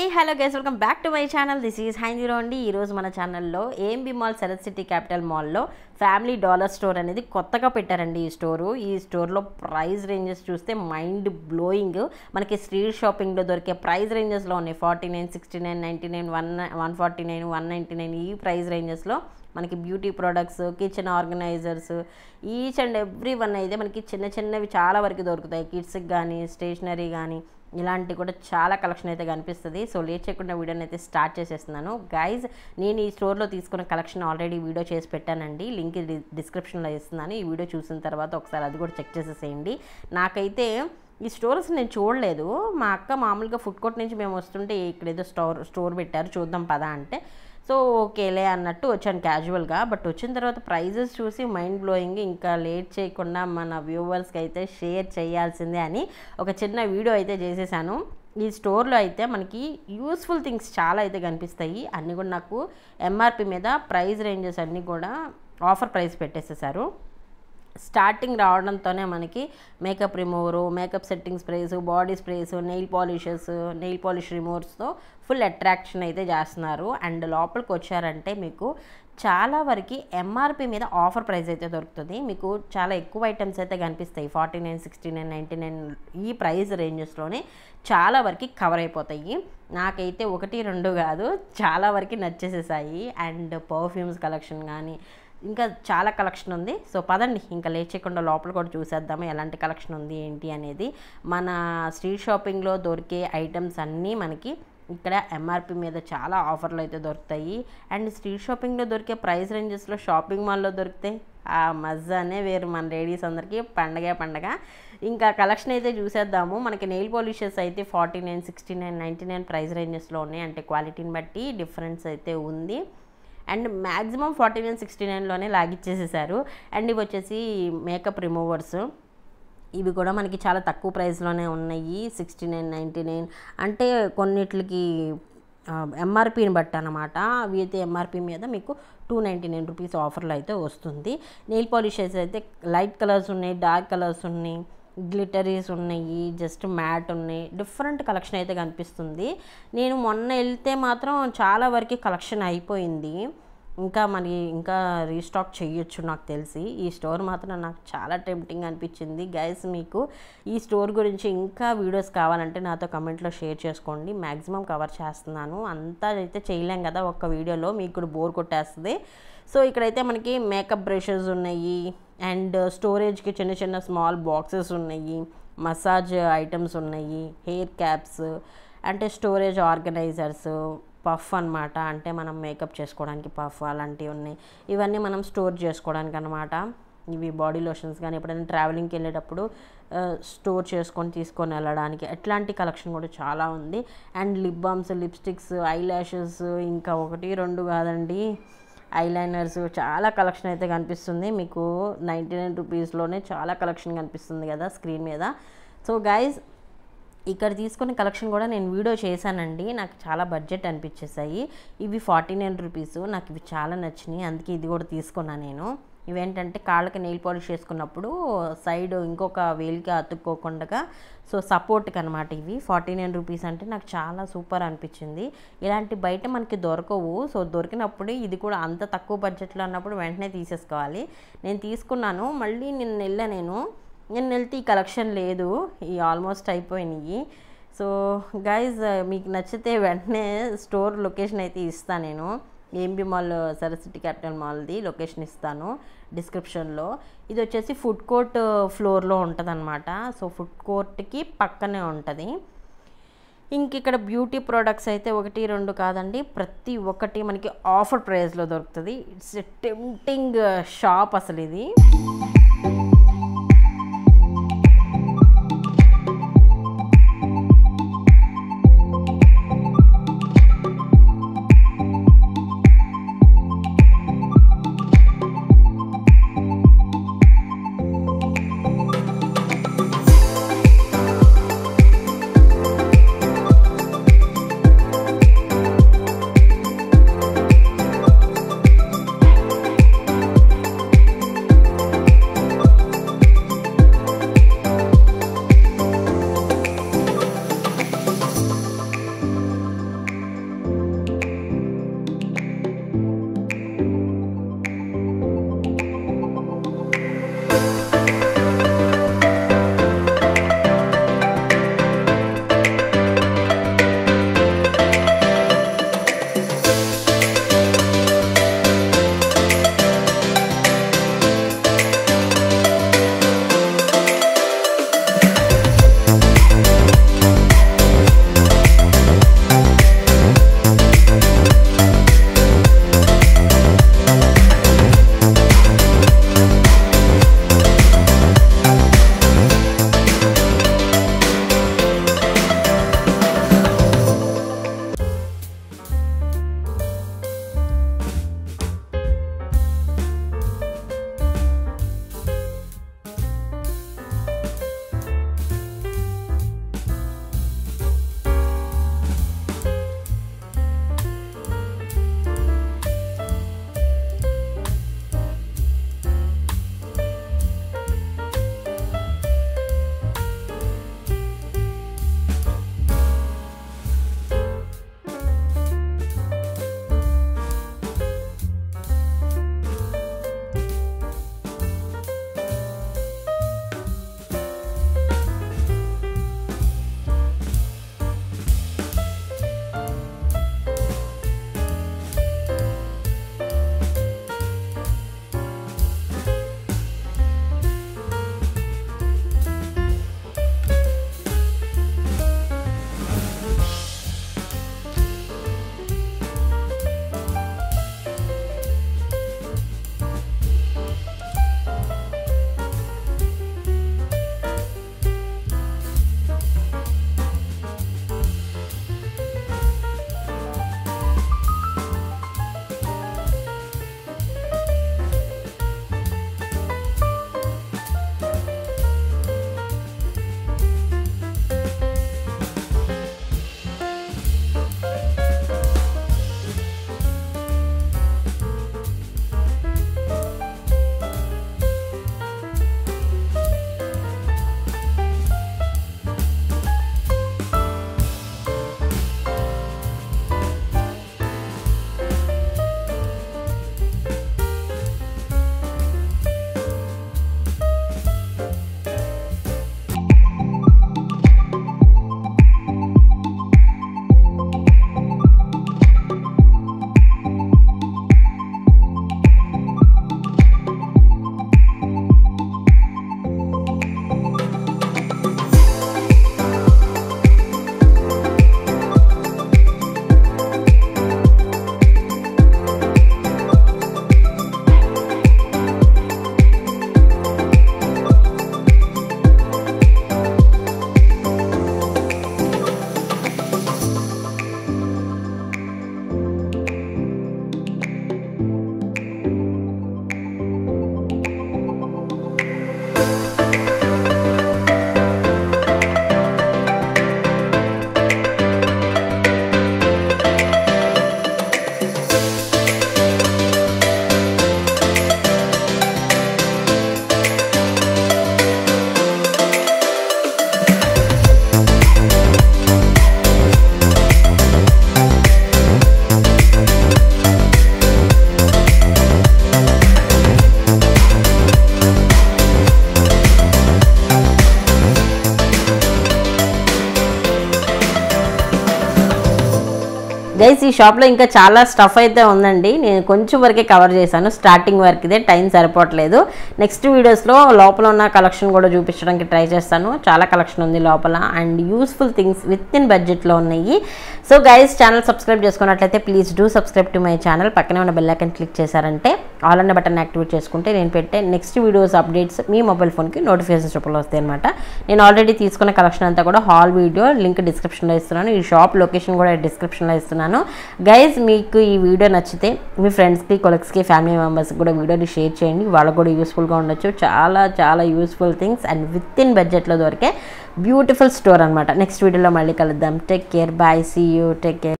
hey hello guys welcome back to my channel this is హైందీరో అండి ఈరోజు మన ఛానల్లో AMB mall Sarath city capital మాల్లో ఫ్యామిలీ డాలర్ స్టోర్ అనేది కొత్తగా పెట్టారండి ఈ స్టోరు ఈ స్టోర్లో ప్రైస్ రేంజెస్ చూస్తే మైండ్ బ్లోయింగ్ మనకి స్ట్రీట్ షాపింగ్లో దొరికే ప్రైస్ రేంజెస్లో ఉన్నాయి forty nine sixty nine ninety nine one one forty nine one ninety nine ఈ ప్రైస్ రేంజెస్లో మనకి beauty products kitchen organisers each and every one అయితే మనకి చిన్న చిన్నవి చాలా వరకు దొరుకుతాయి కిడ్స్కి కానీ స్టేషనరీ కానీ ఇలాంటి కూడా చాలా కలెక్షన్ అయితే కనిపిస్తుంది సో లేట్ చేయకుండా వీడియోని అయితే స్టార్ట్ చేసేస్తున్నాను గైజ్ నేను ఈ స్టోర్లో తీసుకున్న కలెక్షన్ ఆల్రెడీ వీడియో చేసి పెట్టానండి లింక్ డిస్క్రిప్షన్లో ఇస్తున్నాను ఈ వీడియో చూసిన తర్వాత ఒకసారి అది కూడా చెక్ చేసేసేయండి నాకైతే ఈ స్టోర్స్ నేను చూడలేదు మా అక్క మామూలుగా ఫుడ్ కోర్ట్ నుంచి మేము వస్తుంటే ఇక్కడ ఏదో స్టోర్ స్టోర్ పెట్టారు చూద్దాం పదా అంటే సో ఓకేలే అన్నట్టు వచ్చాను క్యాజువల్గా బట్ వచ్చిన తర్వాత ప్రైజెస్ చూసి మైండ్ బ్లోయింగ్ ఇంకా లేట్ చేయకుండా మన వ్యూవర్స్కి అయితే షేర్ చేయాల్సిందే అని ఒక చిన్న వీడియో అయితే చేసేసాను ఈ స్టోర్లో అయితే మనకి యూస్ఫుల్ థింగ్స్ చాలా అయితే కనిపిస్తాయి అన్నీ కూడా నాకు ఎంఆర్పి మీద ప్రైస్ రేంజెస్ అన్నీ కూడా ఆఫర్ ప్రైస్ పెట్టేసేసారు స్టార్టింగ్ రావడంతోనే మనకి makeup remover makeup setting sprays body sprays nail polishes nail polish రిమూవర్స్తో ఫుల్ అట్రాక్షన్ అయితే చేస్తున్నారు అండ్ లోపలికి వచ్చారంటే మీకు చాలా వరకు ఎంఆర్పి మీద ఆఫర్ ప్రైస్ అయితే దొరుకుతుంది మీకు చాలా ఎక్కువ ఐటమ్స్ అయితే కనిపిస్తాయి forty nine sixty nine ninety nine ఈ ప్రైస్ రేంజెస్లోనే చాలా వరకు కవర్ అయిపోతాయి నాకైతే ఒకటి రెండు కాదు చాలా వరకు నచ్చేసేసాయి అండ్ పర్ఫ్యూమ్స్ కలెక్షన్ కానీ ఇంకా చాలా కలెక్షన్ ఉంది సో పదండి ఇంకా లేట్ చేయకుండా లోపల కూడా చూసేద్దాము ఎలాంటి కలెక్షన్ ఉంది ఏంటి అనేది మన స్ట్రీట్ షాపింగ్లో దొరికే ఐటమ్స్ అన్నీ మనకి ఇక్కడ ఎంఆర్పి మీద చాలా ఆఫర్లు అయితే దొరుకుతాయి అండ్ స్ట్రీట్ షాపింగ్లో దొరికే ప్రైస్ రేంజెస్లో షాపింగ్ మాల్లో దొరికితే ఆ మజానే వేరు మన లేడీస్ అందరికీ పండగే పండగ ఇంకా కలెక్షన్ అయితే చూసేద్దాము మనకి నెయిల్ పాలిషెస్ అయితే forty nine sixty nine ninety nine price రేంజెస్లో ఉన్నాయి అంటే క్వాలిటీని బట్టి డిఫరెన్స్ అయితే ఉంది and maximum forty nine sixty నైన్లోనే లాగిచ్చేసేసారు అండ్ ఇవి వచ్చేసి మేకప్ రిమూవర్స్ ఇవి కూడా మనకి చాలా తక్కువ ప్రైస్లోనే ఉన్నాయి సిక్స్టీ నైన్ నైంటీ నైన్ అంటే కొన్నిట్లకి ఎంఆర్పిని బట్టి అనమాట అవి అయితే ఎంఆర్పి మీద మీకు టూ నైంటీ నైన్ రూపీస్ ఆఫర్లో అయితే వస్తుంది నెయిల్ పాలిషెస్ అయితే లైట్ కలర్స్ ఉన్నాయి డార్క్ కలర్స్ ఉన్నాయి గ్లిటరీస్ ఉన్నాయి జస్ట్ మ్యాట్ ఉన్నాయి డిఫరెంట్ కలెక్షన్ అయితే కనిపిస్తుంది నేను మొన్న వెళ్తే మాత్రం చాలా వరకు కలెక్షన్ అయిపోయింది ఇంకా మరి ఇంకా రీస్టాక్ చేయొచ్చు నాకు తెలిసి ఈ స్టోర్ మాత్రం నాకు చాలా టెంప్టింగ్ అనిపించింది గైస్ మీకు ఈ స్టోర్ గురించి ఇంకా వీడియోస్ కావాలంటే నాతో కమెంట్లో షేర్ చేసుకోండి మ్యాక్సిమం కవర్ చేస్తున్నాను అంతా అయితే చేయలేం కదా ఒక్క వీడియోలో మీకు కూడా బోర్ కొట్టేస్తుంది సో ఇక్కడైతే మనకి మేకప్ బ్రషెస్ ఉన్నాయి అండ్ స్టోరేజ్కి చిన్న చిన్న స్మాల్ బాక్సెస్ ఉన్నాయి మసాజ్ ఐటమ్స్ ఉన్నాయి హెయిర్ క్యాప్స్ అంటే స్టోరేజ్ ఆర్గనైజర్స్ పఫ్ అనమాట అంటే మనం మేకప్ చేసుకోవడానికి పఫ్ అలాంటివి ఉన్నాయి ఇవన్నీ మనం స్టోర్ చేసుకోవడానికి అనమాట ఇవి బాడీ లోషన్స్ కానీ ఎప్పుడైనా ట్రావెలింగ్కి వెళ్ళేటప్పుడు స్టోర్ చేసుకొని తీసుకొని వెళ్ళడానికి ఎట్లాంటి కలెక్షన్ కూడా చాలా ఉంది and lip balms lipsticks eyelashes ఇంకా ఒకటి రెండు కాదండి ఐలైనర్స్ చాలా కలెక్షన్ అయితే కనిపిస్తుంది మీకు నైంటీ నైన్ రూపీస్లోనే చాలా కలెక్షన్ కనిపిస్తుంది కదా స్క్రీన్ మీద సో గైజ్ ఇక్కడ తీసుకునే కలెక్షన్ కూడా నేను వీడియో చేశానండి నాకు చాలా బడ్జెట్ అనిపించేసాయి ఇవి ఫార్టీ నైన్ రూపీస్ నాకు ఇవి చాలా నచ్చినాయి అందుకే ఇది కూడా తీసుకున్నాను నేను ఇవేంటంటే కాళ్ళకి నెయిల్ పాలిష్ చేసుకున్నప్పుడు సైడ్ ఇంకొక వేలికి అతుక్కోకుండా సో సపోర్ట్కి అనమాట ఇవి ఫార్టీ నైన్ రూపీస్ అంటే నాకు చాలా సూపర్ అనిపించింది ఇలాంటి బయట మనకి దొరకవు సో దొరికినప్పుడు ఇది కూడా అంత తక్కువ బడ్జెట్లో అన్నప్పుడు వెంటనే తీసేసుకోవాలి నేను తీసుకున్నాను మళ్ళీ నిన్న వెళ్ళా నేను నేను వెళ్తే ఈ కలెక్షన్ లేదు ఈ ఆల్మోస్ట్ అయిపోయినాయి సో గైజ్ మీకు నచ్చితే వెంటనే స్టోర్ లొకేషన్ అయితే ఇస్తాను నేను ఏంబి మాల్ సరస్వతి క్యాపిటల్ మాల్ది లొకేషన్ ఇస్తాను డిస్క్రిప్షన్లో ఇది వచ్చేసి ఫుడ్ కోర్ట్ ఫ్లోర్లో ఉంటుంది సో ఫుడ్ కోర్ట్కి పక్కనే ఉంటుంది ఇంక ఇక్కడ బ్యూటీ ప్రోడక్ట్స్ అయితే ఒకటి రెండు కాదండి ప్రతి ఒక్కటి మనకి ఆఫర్ ప్రైస్లో దొరుకుతుంది ఇట్స్ టెంప్టింగ్ షాప్ అసలు ఇది గైస్ ఈ షాప్లో ఇంకా చాలా స్టఫ్ అయితే ఉందండి నేను కొంచెం వరకే కవర్ చేశాను స్టార్టింగ్ వరకు ఇదే టైం సరిపోవట్లేదు నెక్స్ట్ వీడియోస్లో లోపల ఉన్న కలెక్షన్ కూడా చూపించడానికి ట్రై చేస్తాను చాలా కలెక్షన్ ఉంది లోపల and useful things within బడ్జెట్లో ఉన్నాయి సో గైస్ ఛానల్ సబ్స్క్రైబ్ చేసుకున్నట్లయితే please do subscribe to my channel పక్కనే ఉన్న బెల్ ఐకన్ క్లిక్ చేశారంటే ఆల్ అన్న బటన్ యాక్టివేట్ చేసుకుంటే నేను పెట్టే నెక్స్ట్ వీడియోస్ అప్డేట్స్ మీ మొబైల్ ఫోన్కి నోటిఫికేషన్స్ రూపంలో వస్తాయి అనమాట నేను ఆల్రెడీ తీసుకున్న కలెక్షన్ అంతా కూడా హాల్ వీడియో లింక్ డిస్క్రిప్షన్లో ఇస్తున్నాను ఈ షాప్ లొకేషన్ కూడా డిస్క్రిప్షన్లో ఇస్తున్నాను గైజ్ మీకు ఈ వీడియో నచ్చితే మీ ఫ్రెండ్స్కి కొలెక్స్కి ఫ్యామిలీ మెంబర్స్కి కూడా వీడియోని షేర్ చేయండి వాళ్ళకు కూడా యూస్ఫుల్గా ఉండొచ్చు చాలా చాలా useful things and within బడ్జెట్లో దొరికే బ్యూటిఫుల్ స్టోర్ అనమాట నెక్స్ట్ వీడియోలో మళ్ళీ కలుద్దాం take care bye see you take care